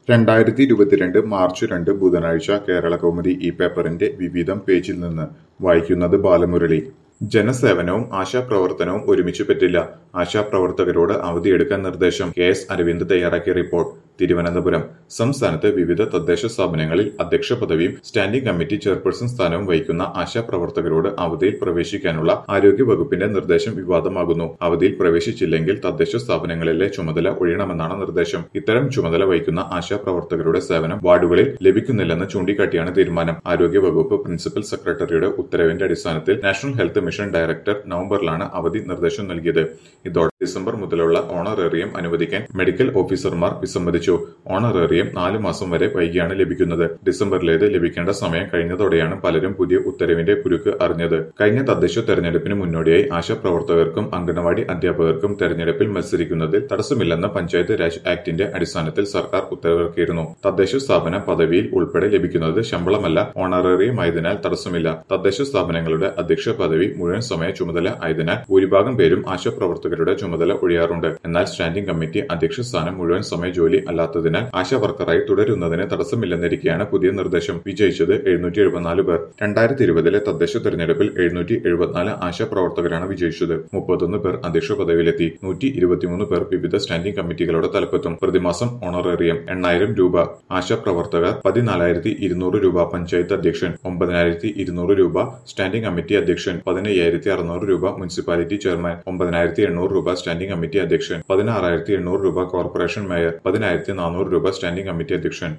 രണ്ടായിരത്തി ഇരുപത്തിരണ്ട് മാർച്ച് രണ്ട് ബുധനാഴ്ച കേരളകൗമുദി ഈ പേപ്പറിന്റെ വിവിധം പേജിൽ നിന്ന് വായിക്കുന്നത് ബാലമുരളി ജനസേവനവും ആശാപ്രവർത്തനവും ഒരുമിച്ച് പറ്റില്ല ആശാപ്രവർത്തകരോട് അവധിയെടുക്കാൻ നിർദ്ദേശം കെ എസ് അരവിന്ദ് തയ്യാറാക്കിയ റിപ്പോർട്ട് തിരുവനന്തപുരം സംസ്ഥാനത്ത് വിവിധ തദ്ദേശ സ്ഥാപനങ്ങളിൽ അധ്യക്ഷ പദവിയും സ്റ്റാൻഡിംഗ് കമ്മിറ്റി ചെയർപേഴ്സൺ സ്ഥാനവും വഹിക്കുന്ന ആശാപ്രവർത്തകരോട് അവധിയിൽ പ്രവേശിക്കാനുള്ള ആരോഗ്യ വകുപ്പിന്റെ നിർദ്ദേശം വിവാദമാകുന്നു അവധിയിൽ പ്രവേശിച്ചില്ലെങ്കിൽ തദ്ദേശ സ്ഥാപനങ്ങളിലെ ചുമതല ഒഴിയണമെന്നാണ് നിർദ്ദേശം ഇത്തരം ചുമതല വഹിക്കുന്ന ആശാപ്രവർത്തകരുടെ സേവനം വാർഡുകളിൽ ലഭിക്കുന്നില്ലെന്ന് ചൂണ്ടിക്കാട്ടിയാണ് തീരുമാനം ആരോഗ്യ വകുപ്പ് പ്രിൻസിപ്പൽ സെക്രട്ടറിയുടെ ഉത്തരവിന്റെ അടിസ്ഥാനത്തിൽ നാഷണൽ ഹെൽത്ത് മിഷൻ ഡയറക്ടർ നവംബറിലാണ് അവധി നിർദ്ദേശം നൽകിയത് ഇതോടെ ഡിസംബർ മുതലുള്ള ഓണറേറിയം അനുവദിക്കാൻ മെഡിക്കൽ ഓഫീസർമാർ വിസമ്മതിച്ചു ഓണറേറിയം നാലു മാസം വരെ വൈകിയാണ് ലഭിക്കുന്നത് ഡിസംബറിലേത് ലഭിക്കേണ്ട സമയം കഴിഞ്ഞതോടെയാണ് പലരും പുതിയ ഉത്തരവിന്റെ കുരുക്ക് അറിഞ്ഞത് കഴിഞ്ഞ തദ്ദേശ തെരഞ്ഞെടുപ്പിന് മുന്നോടിയായി ആശാപ്രവർത്തകർക്കും അംഗനവാടി അധ്യാപകർക്കും തെരഞ്ഞെടുപ്പിൽ മത്സരിക്കുന്നതിൽ തടസ്സമില്ലെന്ന പഞ്ചായത്ത് രാജ് ആക്ടിന്റെ അടിസ്ഥാനത്തിൽ സർക്കാർ ഉത്തരവിറക്കിയിരുന്നു തദ്ദേശ സ്ഥാപന പദവിയിൽ ഉൾപ്പെടെ ലഭിക്കുന്നത് ശമ്പളമല്ല ഓണറേറിയം ആയതിനാൽ തടസ്സമില്ല തദ്ദേശ സ്ഥാപനങ്ങളുടെ അധ്യക്ഷ പദവി മുഴുവൻ സമയ ചുമതല ആയതിനാൽ ഭൂരിഭാഗം പേരും ആശാപ്രവർത്തകരുടെ ചുമതല ഒഴിയാറുണ്ട് എന്നാൽ സ്റ്റാൻഡിംഗ് കമ്മിറ്റി അധ്യക്ഷ സ്ഥാനം മുഴുവൻ സമയ ജോലി അല്ലാത്തതിനാൽ ആശാ വർക്കറായി തുടരുന്നതിന് തടസ്സമില്ലെന്നിരിക്കെയാണ് പുതിയ നിർദ്ദേശം വിജയിച്ചത് എഴുന്നൂറ്റി എഴുപത്തിനാല് പേർ രണ്ടായിരത്തി ഇരുപതിലെ തദ്ദേശ തെരഞ്ഞെടുപ്പിൽ എഴുന്നൂറ്റി എഴുപത്തിനാല് ആശാപ്രവർത്തകരാണ് വിജയിച്ചത് മുപ്പത്തൊന്ന് പേർ അധ്യക്ഷ പദവിയിലെത്തി നൂറ്റി ഇരുപത്തിമൂന്ന് പേർ വിവിധ സ്റ്റാൻഡിംഗ് കമ്മിറ്റികളുടെ തലപ്പത്തും പ്രതിമാസം ഓണറേറിയം എണ്ണായിരം രൂപ ആശാപ്രവർത്തകർ പതിനാലായിരത്തി ഇരുന്നൂറ് രൂപ പഞ്ചായത്ത് അധ്യക്ഷൻ ഒമ്പതിനായിരത്തി ഇരുന്നൂറ് രൂപ സ്റ്റാൻഡിംഗ് കമ്മിറ്റി അധ്യക്ഷൻ പതിനയ്യായിരത്തി അറുന്നൂറ് രൂപ മുനിസിപ്പാലിറ്റി ചെയർമാൻ ഒമ്പതിനായിരത്തി എണ്ണൂറ് രൂപ സ്റ്റാൻഡിംഗ് കമ്മിറ്റി അധ്യക്ഷൻ പതിനാറായിരത്തി എണ്ണൂറ് രൂപ കോർപ്പറേഷൻ മേയർ പതിനായിരത്തി നാനൂറ് രൂപ സ്റ്റാൻഡിംഗ് കമ്മിറ്റി അധ്യക്ഷൻ